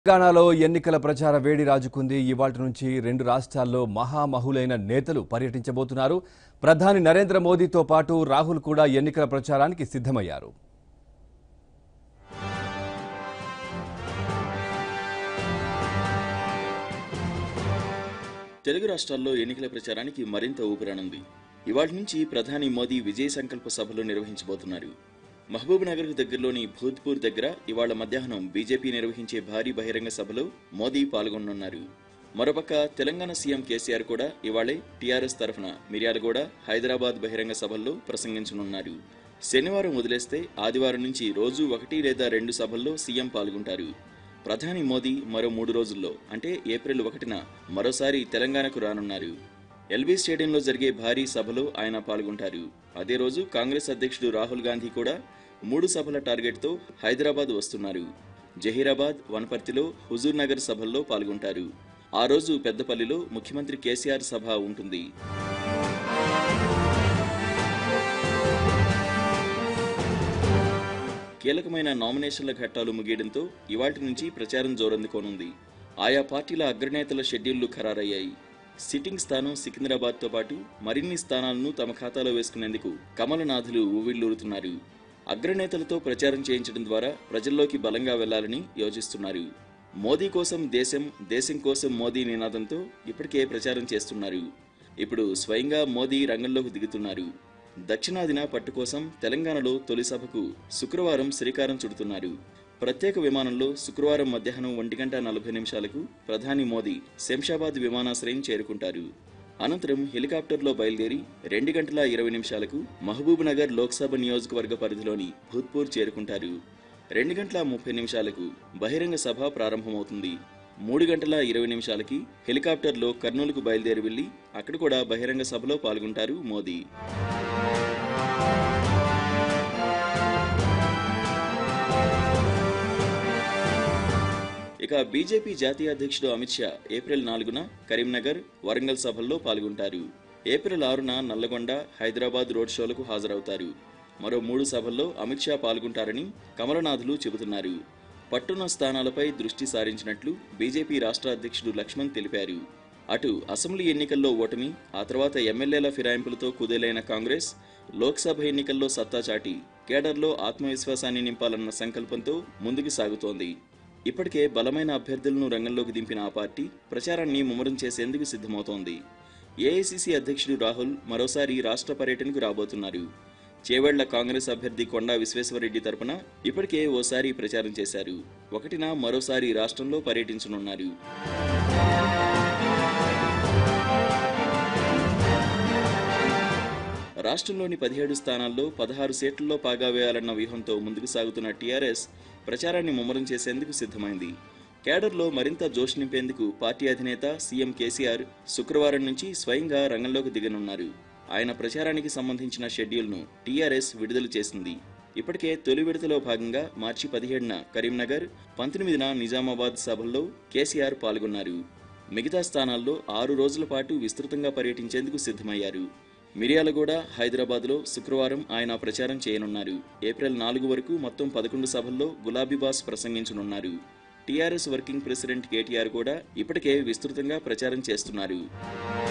తెలంగాణలో ఎన్నికల ప్రచార వేడి రాజుకుంది ఇవాటి నుంచి రెండు రాష్ట్రాల్లో మహామహులైన నేతలు పర్యటించబోతున్నారు ప్రధాని నరేంద్ర మోదీతో పాటు రాహుల్ కూడా ఎన్నికల ప్రచారానికి సిద్ధమయ్యారు తెలుగు రాష్ట్రాల్లో ఎన్నికల ప్రచారానికి మరింత ఊపిరానుంది ఇవాటి నుంచి ప్రధాని మోదీ విజయ సంకల్ప సభలు నిర్వహించబోతున్నారు మహబూబ్ నగర్కు దగ్గరలోని భూత్పూర్ దగ్గర ఇవాళ మధ్యాహ్నం బీజేపీ నిర్వహించే భారీ బహిరంగ సభలో మోదీ పాల్గొనున్నారు మరోపక్క తెలంగాణ సీఎం కేసీఆర్ కూడా ఇవాళే టీఆర్ఎస్ తరఫున మిర్యాలగూడ హైదరాబాద్ బహిరంగ సభల్లో ప్రసంగించనున్నారు శనివారం వదిలేస్తే ఆదివారం నుంచి రోజు ఒకటి లేదా రెండు సభల్లో సీఎం పాల్గొంటారు ప్రధాని మోదీ మరో మూడు రోజుల్లో అంటే ఏప్రిల్ ఒకటిన మరోసారి తెలంగాణకు రానున్నారు ఎల్బీ స్టేడియంలో జరిగే భారీ సభలో ఆయన పాల్గొంటారు అదే రోజు కాంగ్రెస్ అధ్యక్షుడు రాహుల్ గాంధీ కూడా మూడు సభల టార్గెట్తో హైదరాబాద్ వస్తున్నారు జహీరాబాద్ వనపర్తిలో హుజూర్ నగర్ సభల్లో పాల్గొంటారు ఆ రోజు పెద్దపల్లిలో ముఖ్యమంత్రి కేసీఆర్ సభ ఉంటుంది కీలకమైన నామినేషన్ల ఘట్టాలు ముగియడంతో ఇవాటి నుంచి ప్రచారం జోరందుకోనుంది ఆయా పార్టీల అగ్రనేతల షెడ్యూళ్లు ఖరారయ్యాయి సిట్టింగ్ స్థానం సికింద్రాబాద్తో పాటు మరిన్ని స్థానాలను తమ ఖాతాలో వేసుకునేందుకు కమలనాథులు ఊవిళ్లూరుతున్నారు అగ్రనేతలతో ప్రచారం చేయించడం ద్వారా ప్రజల్లోకి బలంగా వెళ్లాలని యోచిస్తున్నారు మోదీ కోసం దేశం దేశం కోసం మోదీ నినాదంతో ఇప్పటికే ప్రచారం చేస్తున్నారు ఇప్పుడు స్వయంగా మోదీ రంగంలోకి దిగుతున్నారు దక్షిణాదిన పట్టు కోసం తెలంగాణలో తొలి సభకు శుక్రవారం శ్రీకారం చుడుతున్నారు ప్రత్యేక విమానంలో శుక్రవారం మధ్యాహ్నం ఒంటి గంట నలభై నిమిషాలకు ప్రధాని మోదీ శంషాబాద్ విమానాశ్రయం చేరుకుంటారు అనంతరం హెలికాప్టర్లో బయలుదేరి రెండు గంటల ఇరవై నిమిషాలకు మహబూబ్ నగర్ లోక్సభ నియోజకవర్గ పరిధిలోని భూత్పూర్ చేరుకుంటారు రెండు గంటల ముప్పై నిమిషాలకు బహిరంగ సభ ప్రారంభమవుతుంది మూడు గంటల ఇరవై నిమిషాలకి హెలికాప్టర్లో కర్నూలుకు బయలుదేరి వెళ్లి అక్కడ కూడా బహిరంగ సభలో పాల్గొంటారు మోదీ ఇక బీజేపీ జాతీయ అధ్యక్షుడు అమిత్ షా ఏప్రిల్ నాలుగున కరీంనగర్ వరంగల్ సభల్లో పాల్గొంటారు ఏప్రిల్ ఆరున నల్లగొండ హైదరాబాద్ రోడ్ షోలకు హాజరవుతారు మరో మూడు సభల్లో అమిత్ షా పాల్గొంటారని కమలనాథులు చెబుతున్నారు పట్టున్న స్థానాలపై దృష్టి సారించినట్లు బీజేపీ రాష్ట్ర అధ్యక్షుడు లక్ష్మణ్ తెలిపారు అటు అసెంబ్లీ ఎన్నికల్లో ఓటమి ఆ తర్వాత ఎమ్మెల్యేల ఫిరాయింపులతో కుదేలైన కాంగ్రెస్ లోక్సభ ఎన్నికల్లో సత్తా చాటి కేడర్లో ఆత్మవిశ్వాసాన్ని నింపాలన్న సంకల్పంతో ముందుకు సాగుతోంది ఇప్పటికే బలమైన అభ్యర్థులను రంగంలోకి దింపిన ఆ పార్టీ ప్రచారాన్ని ముమ్మరం చేసేందుకు సిద్ధమవుతోంది ఏఐసిసి అధ్యక్షుడు రాహుల్ మరోసారి రాష్ట్ర పర్యటనకు రాబోతున్నారు చేవెళ్ల కాంగ్రెస్ అభ్యర్థి కొండా విశ్వేశ్వరరెడ్డి తరపున ఇప్పటికే ఓసారి ప్రచారం చేశారు ఒకటిన మరోసారి రాష్ట్రంలో పర్యటించనున్నారు రాష్ట్రంలోని పదిహేడు స్థానాల్లో పదహారు సీట్లలో పాగా వేయాలన్న వ్యూహంతో ముందుకు సాగుతున్న టీఆర్ఎస్ ప్రచారాన్ని ముమ్మరం చేసేందుకు సిద్ధమైంది కేడర్లో మరింత జోష్ నింపేందుకు పార్టీ అధినేత సీఎం కేసీఆర్ శుక్రవారం నుంచి స్వయంగా రంగంలోకి దిగనున్నారు ఆయన ప్రచారానికి సంబంధించిన షెడ్యూల్ను టీఆర్ఎస్ విడుదల చేసింది ఇప్పటికే తొలి విడతలో భాగంగా మార్చి పదిహేడున కరీంనగర్ పంతొమ్మిదిన నిజామాబాద్ సభల్లో కేసీఆర్ పాల్గొన్నారు మిగతా స్థానాల్లో ఆరు రోజుల పాటు విస్తృతంగా పర్యటించేందుకు సిద్ధమయ్యారు మిర్యాలగూడ హైదరాబాద్లో శుక్రవారం ఆయన ప్రచారం చేయనున్నారు ఏప్రిల్ నాలుగు వరకు మొత్తం పదకొండు సభల్లో గులాబీబాస్ ప్రసంగించనున్నారు టీఆర్ఎస్ వర్కింగ్ ప్రెసిడెంట్ కేటీఆర్ కూడా ఇప్పటికే విస్తృతంగా ప్రచారం చేస్తున్నారు